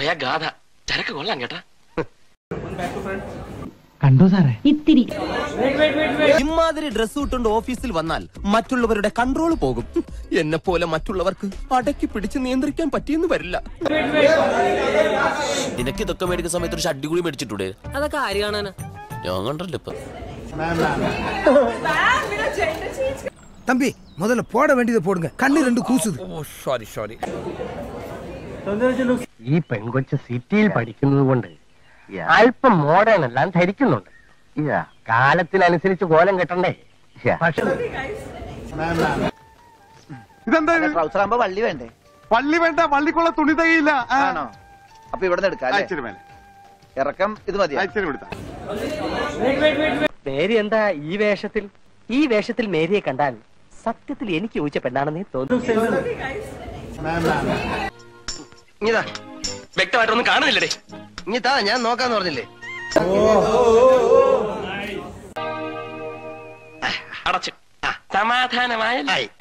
പഴയ ഗാഥ ചരക്ക് കൊള്ളാം കേട്ടാ കണ്ടോ സാറേ ഇത്തിരി ഇമാതിരി ഡ്രസ് ഇട്ടുകൊണ്ട് ഓഫീസിൽ വന്നാൽ മറ്റുള്ളവരുടെ കൺട്രോൾ പോകും എന്നെ പോലെ മറ്റുള്ളവർക്ക് അടക്കി പിടിച്ച് നിയന്ത്രിക്കാൻ പറ്റിയെന്ന് വരില്ല നിനക്ക് ഇതൊക്കെ മേടിക്കുന്ന സമയത്ത് ഒരു ഷഡ്ഡി കൂടി മേടിച്ചിട്ടൂടെ അതൊക്കെ ആര് കാണാനാ ഞാൻ കണ്ടല്ലോ ഇപ്പൊ தம்பி முதல்ல போட வேண்டியதை போடுங்க கண்ணு ரெண்டு கூசுது സോറി സോറി ഈ പെൺകൊച്ച് സിറ്റിയിൽ പഠിക്കുന്നത് കൊണ്ട് അല്പം മോഡേൺ എല്ലാം ധരിക്കുന്നുണ്ട് കാലത്തിനനുസരിച്ച് കോലം കെട്ടണ്ടേ പക്ഷെ ഇതെന്താ ട്രൗസർ ആകുമ്പോ വള്ളി വേണ്ടേ പള്ളി വേണ്ട പള്ളിക്കുള്ള തുണി തകയില്ല ആണോ അപ്പൊ ഇവിടെ എടുക്കാം അല്ലേ അയച്ചിരി മേലെ ഇറക്കം ഇത് മതി അയച്ചിരി കൊടുത്ത മേരി എന്താ ഈ വേഷത്തിൽ ഈ വേഷത്തിൽ മേരിയെ കണ്ടാൽ സത്യത്തിൽ എനിക്ക് ചോദിച്ച പെണ്ണാണെന്നേ തോന്നുന്നു ഇതാ വ്യക്തമായിട്ടൊന്നും കാണുന്നില്ലടേ ഇനിതാ ഞാൻ നോക്കാന്ന് പറഞ്ഞില്ലേ അടച്ചു സമാധാനമായ